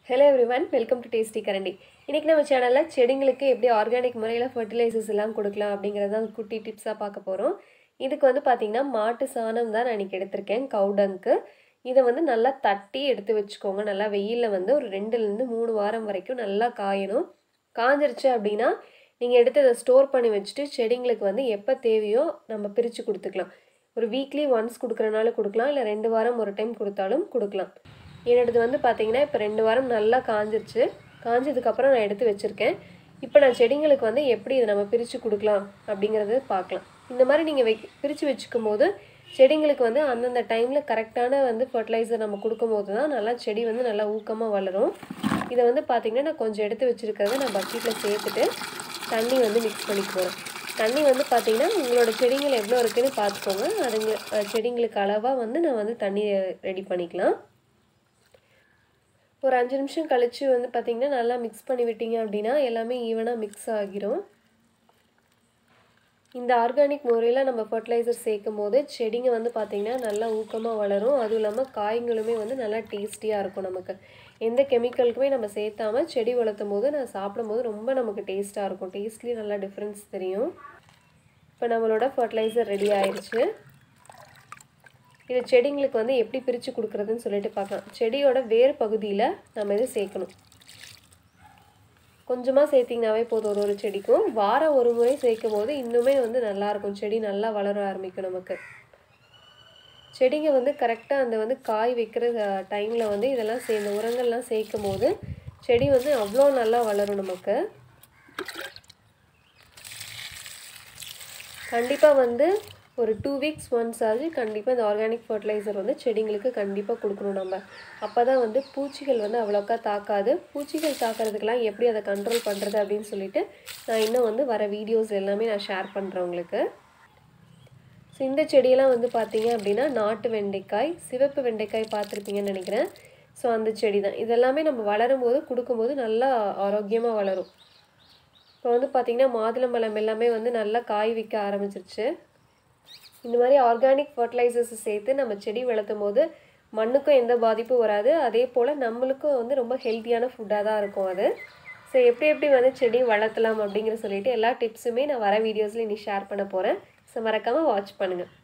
hello everyone welcome to tasty கரண்டி இன்றைக்கி நம்ம சேனலில் செடிங்களுக்கு எப்படி ஆர்கானிக் முறையில் ஃபர்டிலைசர்ஸ் எல்லாம் கொடுக்கலாம் அப்படிங்கிறது தான் குட்டி டிப்ஸாக பார்க்க போகிறோம் இதுக்கு வந்து பார்த்திங்கன்னா மாட்டு சாணம் தான் நான் இன்றைக்கி எடுத்திருக்கேன் கவுடங்க்கு இதை வந்து நல்லா தட்டி எடுத்து வச்சுக்கோங்க நல்லா வெயிலில் வந்து ஒரு ரெண்டுலேருந்து மூணு வாரம் வரைக்கும் நல்லா காயணும் காஞ்சிருச்சு அப்படின்னா நீங்கள் எடுத்து அதை ஸ்டோர் பண்ணி வச்சுட்டு செடிங்களுக்கு வந்து எப்போ தேவையோ நம்ம பிரித்து கொடுத்துக்கலாம் ஒரு வீக்லி ஒன்ஸ் கொடுக்குறனால கொடுக்கலாம் இல்லை ரெண்டு வாரம் ஒரு டைம் கொடுத்தாலும் கொடுக்கலாம் என்னோடது வந்து பார்த்தீங்கன்னா இப்போ ரெண்டு வாரம் நல்லா காஞ்சிருச்சு காஞ்சதுக்கப்புறம் நான் எடுத்து வச்சுருக்கேன் இப்போ நான் செடிங்களுக்கு வந்து எப்படி இதை நம்ம பிரித்து கொடுக்கலாம் அப்படிங்கிறத பார்க்கலாம் இந்த மாதிரி நீங்கள் வை பிரித்து வச்சுக்கும் போது செடிங்களுக்கு வந்து அந்தந்த டைமில் கரெக்டான வந்து ஃபர்டிலைசர் நம்ம கொடுக்கும்போது தான் நல்லா செடி வந்து நல்லா ஊக்கமாக வளரும் இதை வந்து பார்த்திங்கன்னா நான் கொஞ்சம் எடுத்து வச்சுருக்கிறத நான் பக்கெட்டில் சேர்த்துட்டு தண்ணி வந்து மிக்ஸ் பண்ணிக்க போகிறேன் தண்ணி வந்து பார்த்திங்கன்னா உங்களோட செடிகள் எவ்வளோ இருக்குன்னு பார்த்துக்கோங்க அதுங்க அஹ் செடிங்களுக்கு அளவாக வந்து நான் வந்து தண்ணி ரெடி பண்ணிக்கலாம் ஒரு அஞ்சு நிமிஷம் கழித்து வந்து பார்த்திங்கன்னா நல்லா மிக்ஸ் பண்ணி விட்டீங்க அப்படின்னா எல்லாமே ஈவனாக மிக்ஸ் ஆகிரும் இந்த ஆர்கானிக் முறையில் நம்ம ஃபர்டிலைசர் சேர்க்கும் போது செடிங்க வந்து பார்த்திங்கன்னா நல்லா ஊக்கமாக வளரும் அதுவும் இல்லாமல் காய்களுமே வந்து நல்லா டேஸ்டியாக இருக்கும் நமக்கு எந்த கெமிக்கலுக்குமே நம்ம சேர்த்தாம செடி வளர்த்தும் போது நான் சாப்பிடும்போது ரொம்ப நமக்கு டேஸ்ட்டாக இருக்கும் டேஸ்ட்லேயும் நல்லா டிஃப்ரென்ஸ் தெரியும் இப்போ நம்மளோட ஃபர்டிலைசர் ரெடி ஆயிடுச்சு இது செடிங்களுக்கு வந்து எப்படி பிரித்து கொடுக்குறதுன்னு சொல்லிட்டு பார்க்கலாம் செடியோட வேர் பகுதியில் நம்ம இது சேர்க்கணும் கொஞ்சமாக சேர்த்திங்கனாவே போதும் ஒரு ஒரு செடிக்கும் வாரம் ஒரு முறை சேர்க்கும் போது இன்னுமே வந்து நல்லாயிருக்கும் செடி நல்லா வளர ஆரம்பிக்கும் நமக்கு செடிங்க வந்து கரெக்டாக அந்த வந்து காய் வைக்கிற டைமில் வந்து இதெல்லாம் சே இந்த உரங்கள்லாம் சேர்க்கும் போது செடி வந்து அவ்வளோ நல்லா வளரும் நமக்கு கண்டிப்பாக வந்து ஒரு டூ வீக்ஸ் ஒன்ஸ் ஆச்சு கண்டிப்பாக இந்த ஆர்கானிக் ஃபர்டிலைசர் வந்து செடிங்களுக்கு கண்டிப்பாக கொடுக்கணும் நம்ம அப்போ தான் வந்து பூச்சிகள் வந்து அவ்வளோக்கா தாக்காது பூச்சிகள் தாக்கிறதுக்கெல்லாம் எப்படி அதை கண்ட்ரோல் பண்ணுறது அப்படின்னு சொல்லிட்டு நான் இன்னும் வந்து வர வீடியோஸ் எல்லாமே நான் ஷேர் பண்ணுறேன் உங்களுக்கு ஸோ இந்த செடியெல்லாம் வந்து பார்த்தீங்க அப்படின்னா நாட்டு வெண்டைக்காய் சிவப்பு வெண்டைக்காய் பார்த்துருப்பீங்கன்னு நினைக்கிறேன் ஸோ அந்த செடி தான் இதெல்லாமே நம்ம வளரும் போது கொடுக்கும்போது நல்லா ஆரோக்கியமாக வளரும் இப்போ வந்து பார்த்திங்கன்னா மாதுளம்பழம் எல்லாமே வந்து நல்லா காய் விற்க ஆரம்பிச்சிருச்சு இந்த மாதிரி ஆர்கானிக் ஃபர்டிலைசர்ஸ் சேர்த்து நம்ம செடி வளர்த்தும் போது மண்ணுக்கும் எந்த பாதிப்பும் வராது அதே போல் நம்மளுக்கும் வந்து ரொம்ப ஹெல்த்தியான ஃபுட்டாக தான் இருக்கும் அது ஸோ எப்படி எப்படி வந்து செடி வளர்த்தலாம் அப்படிங்கிற சொல்லிட்டு எல்லா டிப்ஸுமே நான் வர வீடியோஸில் இனி ஷேர் பண்ண போகிறேன் ஸோ மறக்காமல் வாட்ச் பண்ணுங்கள்